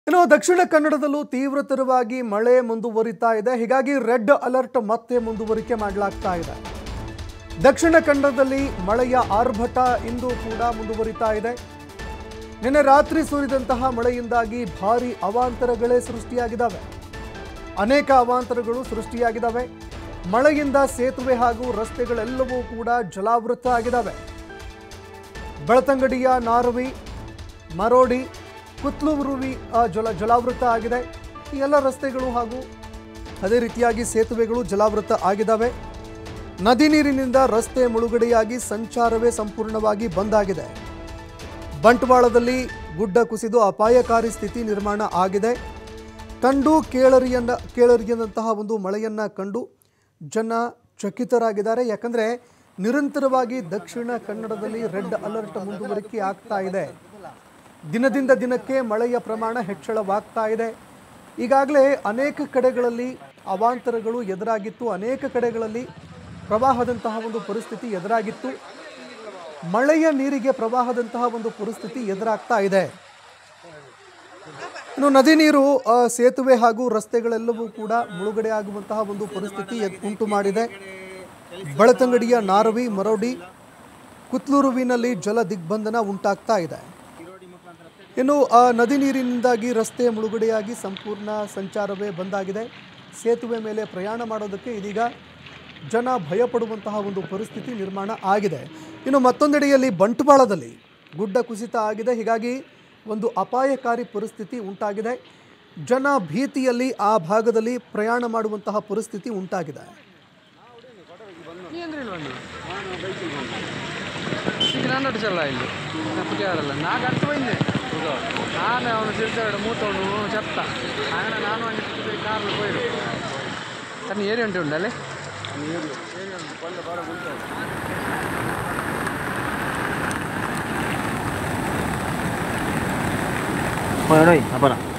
ಇನ್ನು ದಕ್ಷಿಣ ಕನ್ನಡದಲ್ಲೂ ತೀವ್ರತರವಾಗಿ ಮಳೆ ಮುಂದುವರಿತಾ ಇದೆ ಹೀಗಾಗಿ ರೆಡ್ ಅಲರ್ಟ್ ಮತ್ತೆ ಮುಂದುವರಿಕೆ ಮಾಡಲಾಗ್ತಾ ಇದೆ ದಕ್ಷಿಣ ಕನ್ನಡದಲ್ಲಿ ಮಳೆಯ ಆರ್ಭಟ ಇಂದು ಕೂಡ ಮುಂದುವರಿತಾ ಇದೆ ನಿನ್ನೆ ರಾತ್ರಿ ಸುರಿದಂತಹ ಮಳೆಯಿಂದಾಗಿ ಭಾರಿ ಅವಾಂತರಗಳೇ ಸೃಷ್ಟಿಯಾಗಿದ್ದಾವೆ ಅನೇಕ ಅವಾಂತರಗಳು ಸೃಷ್ಟಿಯಾಗಿದ್ದಾವೆ ಮಳೆಯಿಂದ ಸೇತುವೆ ಹಾಗೂ ರಸ್ತೆಗಳೆಲ್ಲವೂ ಕೂಡ ಜಲಾವೃತ ಆಗಿದ್ದಾವೆ ಬೆಳತಂಗಡಿಯ ನಾರವಿ ಮರೋಡಿ ಕುತ್ಲುರುವಿ ಆ, ಜಲ ಜಲಾವೃತ ಆಗಿದೆ ಈ ಎಲ್ಲ ರಸ್ತೆಗಳು ಹಾಗೂ ಅದೇ ರೀತಿಯಾಗಿ ಸೇತುವೆಗಳು ಜಲಾವೃತ ಆಗಿದ್ದಾವೆ ನದಿ ನೀರಿನಿಂದ ರಸ್ತೆ ಮುಳುಗಡೆಯಾಗಿ ಸಂಚಾರವೇ ಸಂಪೂರ್ಣವಾಗಿ ಬಂದ್ ಆಗಿದೆ ಬಂಟ್ವಾಳದಲ್ಲಿ ಗುಡ್ಡ ಕುಸಿದು ಅಪಾಯಕಾರಿ ಸ್ಥಿತಿ ನಿರ್ಮಾಣ ಆಗಿದೆ ಕಂಡು ಕೇಳರಿಯನ್ನ ಕೇಳರಿಯದಂತಹ ಒಂದು ಮಳೆಯನ್ನ ಕಂಡು ಜನ ಚಕಿತರಾಗಿದ್ದಾರೆ ಯಾಕಂದ್ರೆ ನಿರಂತರವಾಗಿ ದಕ್ಷಿಣ ಕನ್ನಡದಲ್ಲಿ ರೆಡ್ ಅಲರ್ಟ್ ಮುಂದುವರಿಕೆ ಆಗ್ತಾ ಇದೆ ದಿನದಿಂದ ದಿನಕ್ಕೆ ಮಳೆಯ ಪ್ರಮಾಣ ಹೆಚ್ಚಳವಾಗ್ತಾ ಇದೆ ಈಗಾಗಲೇ ಅನೇಕ ಕಡೆಗಳಲ್ಲಿ ಅವಾಂತರಗಳು ಎದುರಾಗಿತ್ತು ಅನೇಕ ಕಡೆಗಳಲ್ಲಿ ಪ್ರವಾಹದಂತಹ ಒಂದು ಪರಿಸ್ಥಿತಿ ಎದುರಾಗಿತ್ತು ಮಳೆಯ ನೀರಿಗೆ ಪ್ರವಾಹದಂತಹ ಒಂದು ಪರಿಸ್ಥಿತಿ ಎದುರಾಗ್ತಾ ಇದೆ ಇನ್ನು ನದಿ ನೀರು ಆ, ಸೇತುವೆ ಹಾಗೂ ರಸ್ತೆಗಳೆಲ್ಲವೂ ಕೂಡ ಮುಳುಗಡೆ ಆಗುವಂತಹ ಒಂದು ಪರಿಸ್ಥಿತಿ ಎದ್- ಉಂಟು ಮಾಡಿದೆ ಬೆಳತಂಗಡಿಯ ನಾರವಿ ಮರೋಡಿ ಕುತ್ಲೂರುವಿನಲ್ಲಿ ಜಲ ದಿಗ್ಬಂಧನ ಉಂಟಾಗ್ತಾ ಇದೆ ಇನ್ನು ಆ ನದಿ ನೀರಿನಿಂದಾಗಿ ರಸ್ತೆ ಮುಳುಗಡೆಯಾಗಿ ಸಂಪೂರ್ಣ ಸಂಚಾರವೇ ಬಂದಾಗಿದೆ ಸೇತುವೆ ಮೇಲೆ ಪ್ರಯಾಣ ಮಾಡೋದಕ್ಕೆ ಇದೀಗ ಜನ ಭಯಪಡುವಂತಹ ಒಂದು ಪರಿಸ್ಥಿತಿ ನಿರ್ಮಾಣ ಆಗಿದೆ ಇನ್ನು ಮತ್ತೊಂದೆಡೆಯಲ್ಲಿ ಬಂಟ್ವಾಳದಲ್ಲಿ ಗುಡ್ಡ ಕುಸಿತ ಆಗಿದೆ ಹೀಗಾಗಿ ಒಂದು ಅಪಾಯಕಾರಿ ಪರಿಸ್ಥಿತಿ ಉಂಟಾಗಿದೆ ಜನ ಭೀತಿಯಲ್ಲಿ ಆ ಭಾಗದಲ್ಲಿ ಪ್ರಯಾಣ ಮಾಡುವಂತಹ ಪರಿಸ್ಥಿತಿ ಉಂಟಾಗಿದೆ ನೀ ಅಂದ್ರೆ ಇಲ್ಲಿ ಬಂದು ಈಗ ನಾನು ಅಡಿಸಲ್ಲ ಇಲ್ಲಿ ನಾನು ಪುಟಿ ಆಡಲ್ಲ ನಾ ಗಂಟು ಬಂದೆ ನಾನು ಅವನು ತಿಳ್ತಾಡ ಮೂತವನು ಚೆತ್ತ അങ്ങനെ ನಾನು ಅಂಗಡಿ ಕಾರಲ್ಲಿ പോയിടും ತನ್ನ ಏರಿ ಉಂಟು ಉಂಡಲ್ಲಿ Bueno, no hay, apara.